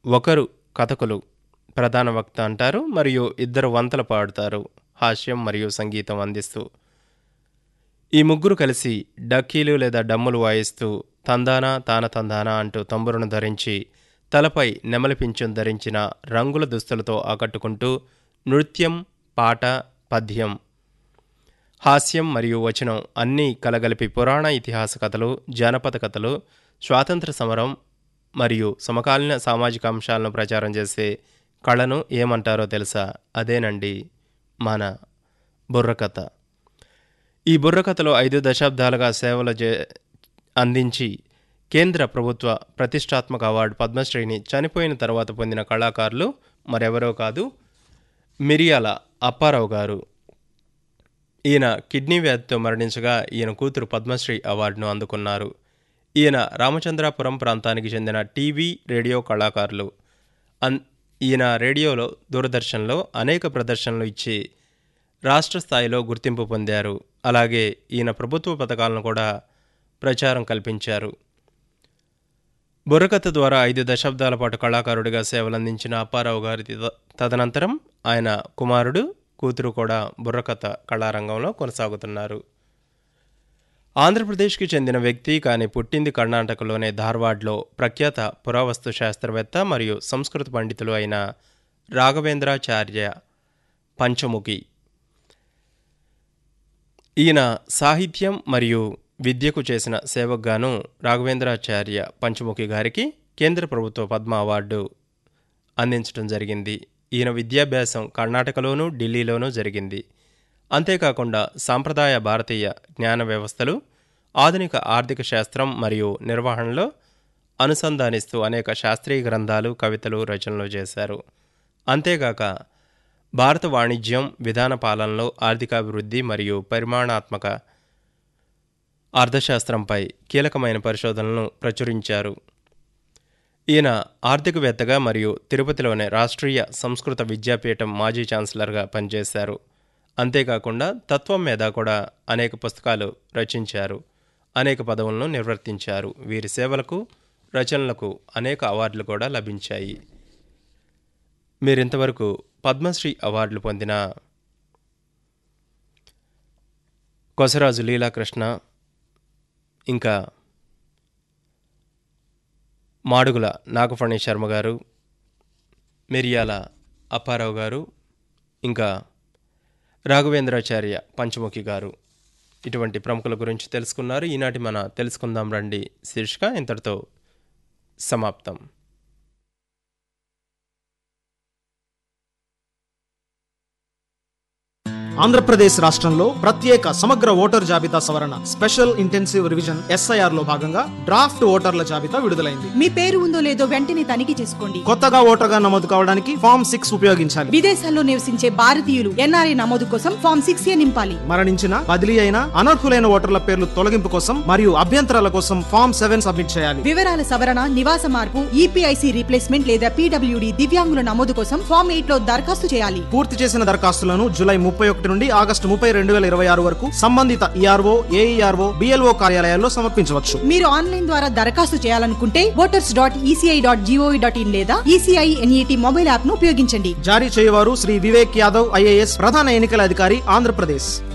ఒకరు కథకులు ప్రధాన వక్త అంటారు మరియు ఇద్దరు వంతలు పాడుతారు హాస్యం మరియు సంగీతం అందిస్తూ ఈ ముగ్గురు కలిసి డక్కీలు లేదా డమ్ములు వాయిస్తూ తందానా తాన తందానా అంటూ తంబురును ధరించి తలపై నెమలి పింఛం ధరించిన రంగుల దుస్తులతో ఆకట్టుకుంటూ నృత్యం పాట పద్యం హాస్యం మరియు వచనం అన్నీ కలగలిపి పురాణ ఇతిహాస కథలు జానపద కథలు స్వాతంత్ర సమరం మరియు సమకాలీన సామాజిక అంశాలను ప్రచారం చేసే కళను ఏమంటారో తెలుసా అదేనండి మన బుర్రకథ ఈ బుర్రకథలో ఐదు దశాబ్దాలుగా సేవలు చే అందించి కేంద్ర ప్రభుత్వ ప్రతిష్టాత్మక అవార్డు పద్మశ్రీని చనిపోయిన తర్వాత పొందిన కళాకారులు మరెవరో కాదు మిరియాల అప్పారావు గారు ఈయన కిడ్నీ వ్యాధితో మరణించగా ఈయన కూతురు పద్మశ్రీ అవార్డును అందుకున్నారు ఈయన రామచంద్రాపురం ప్రాంతానికి చెందిన టీవీ రేడియో కళాకారులు అన్ ఈయన రేడియోలో దూరదర్శన్లో అనేక ప్రదర్శనలు ఇచ్చి రాష్ట్ర స్థాయిలో గుర్తింపు పొందారు అలాగే ఈయన ప్రభుత్వ పథకాలను కూడా ప్రచారం కల్పించారు బుర్రకథ ద్వారా ఐదు దశాబ్దాల పాటు కళాకారుడిగా సేవలందించిన అప్పారావు గారి తద- తదనంతరం ఆయన కుమారుడు కూతురు కూడా బుర్రకథ కళారంగంలో కొనసాగుతున్నారు ఆంధ్రప్రదేశ్కి చెందిన వ్యక్తి కానీ పుట్టింది కర్ణాటకలోనే ధార్వాడ్లో ప్రఖ్యాత పురావస్తు శాస్త్రవేత్త మరియు సంస్కృత పండితులు అయిన రాఘవేంద్రాచార్య పంచముఖి ఈయన సాహిత్యం మరియు విద్యకు చేసిన సేవకు గాను రాఘవేంద్రాచార్య పంచముఖి గారికి కేంద్ర ప్రభుత్వ పద్మ అవార్డు అందించడం జరిగింది ఈయన విద్యాభ్యాసం కర్ణాటకలోనూ ఢిల్లీలోనూ జరిగింది అంతేకాకుండా సాంప్రదాయ భారతీయ జ్ఞాన వ్యవస్థలు ఆధునిక ఆర్థిక శాస్త్రం మరియు నిర్వహణలో అనుసంధానిస్తూ అనేక శాస్త్రీయ గ్రంథాలు కవితలు రచనలు చేశారు అంతేగాక భారత వాణిజ్యం విధాన పాలనలో ఆర్థికాభివృద్ధి మరియు పరిమాణాత్మక అర్థశాస్త్రంపై కీలకమైన పరిశోధనలను ప్రచురించారు ఈయన ఆర్థికవేత్తగా మరియు తిరుపతిలోని రాష్ట్రీయ సంస్కృత విద్యాపీఠం మాజీ ఛాన్సలర్గా పనిచేశారు అంతేకాకుండా తత్వం మీద కూడా అనేక పుస్తకాలు రచించారు అనేక పదవులను నిర్వర్తించారు వీరి సేవలకు రచనలకు అనేక అవార్డులు కూడా లభించాయి మీరింతవరకు పద్మశ్రీ అవార్డులు పొందిన కొసరాజు లీలాకృష్ణ ఇంకా మాడుగుల నాగఫణి శర్మ గారు మిరియాల అప్పారావు గారు ఇంకా రాఘవేంద్రాచార్య పంచముఖి గారు ఇటువంటి ప్రముఖుల గురించి తెలుసుకున్నారు ఈనాటి మన తెలుసుకుందాం రండి శీర్షిక ఇంతటితో సమాప్తం ఆంధ్రప్రదేశ్ రాష్ట్రంలో ప్రత్యేక సమగ్ర ఓటర్ జాబితా సవరణ స్పెషల్ ఇంటెన్సివ్ రివిజన్ ఎస్ఐఆర్ లో భాగంగా డ్రాఫ్ట్ ఓటర్ల జాబితా విడుదలైంది మీ పేరు ఉందో లేదో వెంటనే తనిఖీ చేసుకోండి కొత్తగా ఓటర్గా నమోదు కావడానికి ఫామ్ సిక్స్ ఉపయోగించాలి విదేశాల్లో నివసించే భారతీయులు ఎన్ఆర్ఐ నమోదు కోసం ఫామ్ సిక్స్ ఏ నింపాలి మరణించిన బదిలీ అయిన అనర్హులైన ఓటర్ల పేర్లు తొలగింపు కోసం మరియు అభ్యంతరాల కోసం ఫామ్ సెవెన్ సబ్మిట్ చేయాలి వివరాల సవరణ నివాస మార్పు ఈపీఐసి రీప్లేస్మెంట్ లేదా పీడబ్ల్యూడి దివ్యాంగుల నమోదు కోసం ఫామ్ ఎయిట్ లో దరఖాస్తు చేయాలి పూర్తి చేసిన దరఖాస్తులను జూలై ముప్పై ఒకటి నుండి ఆగస్టు ముప్పై రెండు వేల ఇరవై ఆరు వరకు సంబంధిత ఈఆర్ఓ ఏఈఆర్ఓ బిఎల్ఓ కార్యాలయాల్లో సమర్పించవచ్చు మీరు ఆన్లైన్ ద్వారా దరఖాస్తు చేయాలనుకుంటే voters dot ECI dot GOV dot in లేదా ఈసీఐ ఎన్ఈటి మొబైల్ యాప్ ను ఉపయోగించండి జారీ చేయవారు శ్రీ వివేక్ యాదవ్ ఐఏఎస్ ప్రధాన ఎన్నికల అధికారి ఆంధ్రప్రదేశ్